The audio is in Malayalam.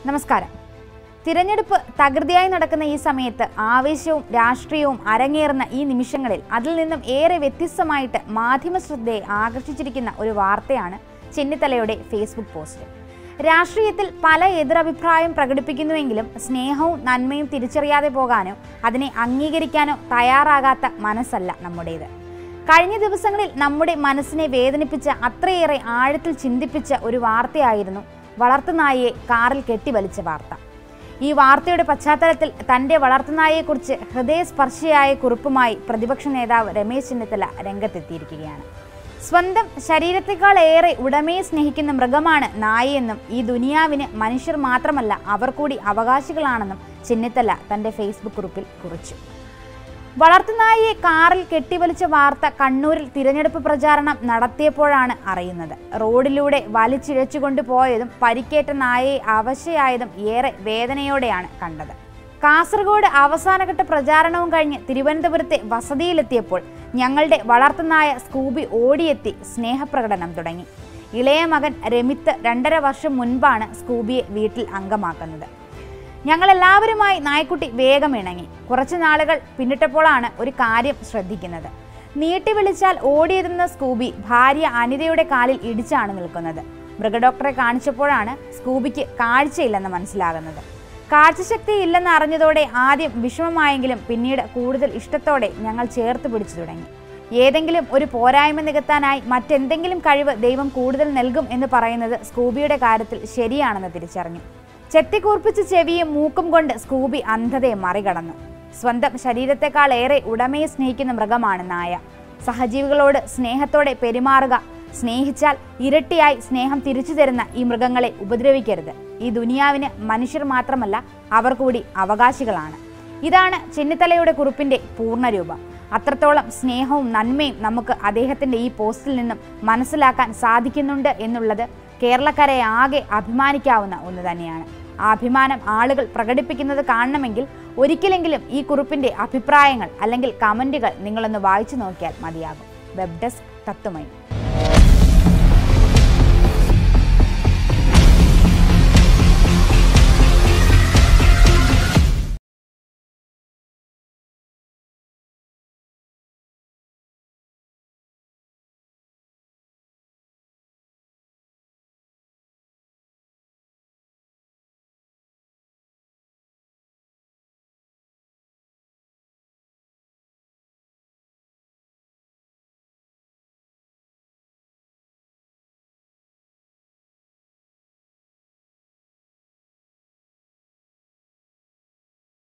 നമസ്കാരം തിരഞ്ഞെടുപ്പ് തകൃതിയായി നടക്കുന്ന ഈ സമയത്ത് ആവേശവും രാഷ്ട്രീയവും അരങ്ങേറുന്ന ഈ നിമിഷങ്ങളിൽ അതിൽ നിന്നും ഏറെ വ്യത്യസ്തമായിട്ട് മാധ്യമ ശ്രദ്ധയെ ആകർഷിച്ചിരിക്കുന്ന ഒരു വാർത്തയാണ് ചെന്നിത്തലയുടെ ഫേസ്ബുക്ക് പോസ്റ്റ് രാഷ്ട്രീയത്തിൽ പല എതിരഭിപ്രായം പ്രകടിപ്പിക്കുന്നുവെങ്കിലും സ്നേഹവും നന്മയും തിരിച്ചറിയാതെ പോകാനോ അതിനെ അംഗീകരിക്കാനോ തയ്യാറാകാത്ത മനസ്സല്ല നമ്മുടേത് കഴിഞ്ഞ ദിവസങ്ങളിൽ നമ്മുടെ മനസ്സിനെ വേദനിപ്പിച്ച അത്രയേറെ ആഴത്തിൽ ചിന്തിപ്പിച്ച ഒരു വാർത്തയായിരുന്നു വളർത്തുനായയെ കാറിൽ കെട്ടിവലിച്ച വാർത്ത ഈ വാർത്തയുടെ പശ്ചാത്തലത്തിൽ തന്റെ വളർത്തുനായയെക്കുറിച്ച് ഹൃദയസ്പർശിയായ കുറിപ്പുമായി പ്രതിപക്ഷ നേതാവ് രമേശ് ചെന്നിത്തല രംഗത്തെത്തിയിരിക്കുകയാണ് സ്വന്തം ശരീരത്തെക്കാൾ ഏറെ ഉടമയെ സ്നേഹിക്കുന്ന മൃഗമാണ് നായയെന്നും ഈ ദുനിയാവിന് മനുഷ്യർ മാത്രമല്ല അവർ കൂടി അവകാശികളാണെന്നും ചെന്നിത്തല തന്റെ ഫേസ്ബുക്ക് കുറിപ്പിൽ കുറിച്ചു വളർത്തുനായയെ കാറിൽ കെട്ടിവലിച്ച വാർത്ത കണ്ണൂരിൽ തിരഞ്ഞെടുപ്പ് പ്രചാരണം നടത്തിയപ്പോഴാണ് അറിയുന്നത് റോഡിലൂടെ വലിച്ചിഴച്ചുകൊണ്ട് പോയതും പരിക്കേറ്റ നായയെ അവശയായതും ഏറെ വേദനയോടെയാണ് കണ്ടത് കാസർഗോഡ് അവസാനഘട്ട പ്രചാരണവും കഴിഞ്ഞ് തിരുവനന്തപുരത്തെ വസതിയിലെത്തിയപ്പോൾ ഞങ്ങളുടെ വളർത്തുനായ സ്കൂബി ഓടിയെത്തി സ്നേഹപ്രകടനം തുടങ്ങി ഇളയ മകൻ രമിത്ത് രണ്ടര വർഷം മുൻപാണ് സ്കൂബിയെ വീട്ടിൽ അംഗമാക്കുന്നത് ഞങ്ങളെല്ലാവരുമായി നായ്ക്കുട്ടി വേഗം ഇണങ്ങി കുറച്ചു നാളുകൾ പിന്നിട്ടപ്പോഴാണ് ഒരു കാര്യം ശ്രദ്ധിക്കുന്നത് നീട്ടി വിളിച്ചാൽ ഓടിയെത്തുന്ന സ്കൂബി ഭാര്യ അനിതയുടെ കാലിൽ ഇടിച്ചാണ് നിൽക്കുന്നത് മൃഗഡോക്ടറെ കാണിച്ചപ്പോഴാണ് സ്കൂബിക്ക് കാഴ്ചയില്ലെന്ന് മനസ്സിലാകുന്നത് കാഴ്ചശക്തി ഇല്ലെന്ന് അറിഞ്ഞതോടെ ആദ്യം വിഷമമായെങ്കിലും പിന്നീട് കൂടുതൽ ഇഷ്ടത്തോടെ ഞങ്ങൾ ചേർത്ത് പിടിച്ചു തുടങ്ങി ഏതെങ്കിലും ഒരു പോരായ്മ നികത്താനായി മറ്റെന്തെങ്കിലും കഴിവ് ദൈവം കൂടുതൽ നൽകും എന്ന് പറയുന്നത് സ്കൂബിയുടെ കാര്യത്തിൽ ശരിയാണെന്ന് തിരിച്ചറിഞ്ഞു ചെത്തിക്കൂർപ്പിച്ച ചെവിയും മൂക്കും കൊണ്ട് സ്കൂബി അന്ധതയെ മറികടന്നു സ്വന്തം ശരീരത്തെക്കാൾ ഏറെ ഉടമയെ സ്നേഹിക്കുന്ന മൃഗമാണ് നായ സഹജീവികളോട് സ്നേഹത്തോടെ പെരുമാറുക സ്നേഹിച്ചാൽ ഇരട്ടിയായി സ്നേഹം തിരിച്ചു തരുന്ന ഈ മൃഗങ്ങളെ ഉപദ്രവിക്കരുത് ഈ ദുനിയാവിന് മനുഷ്യർ മാത്രമല്ല അവർ കൂടി അവകാശികളാണ് ഇതാണ് ചെന്നിത്തലയുടെ കുറിപ്പിന്റെ പൂർണ്ണരൂപം അത്രത്തോളം സ്നേഹവും നന്മയും നമുക്ക് അദ്ദേഹത്തിന്റെ ഈ പോസ്റ്റിൽ നിന്നും മനസ്സിലാക്കാൻ സാധിക്കുന്നുണ്ട് എന്നുള്ളത് കേരളക്കരയെ ആകെ അഭിമാനിക്കാവുന്ന ഒന്ന് തന്നെയാണ് ആ അഭിമാനം ആളുകൾ പ്രകടിപ്പിക്കുന്നത് കാണണമെങ്കിൽ ഒരിക്കലെങ്കിലും ഈ കുറിപ്പിന്റെ അഭിപ്രായങ്ങൾ അല്ലെങ്കിൽ കമന്റുകൾ നിങ്ങളൊന്ന് വായിച്ചു നോക്കിയാൽ മതിയാകും വെബ് ഡെസ്ക് തത്വമയി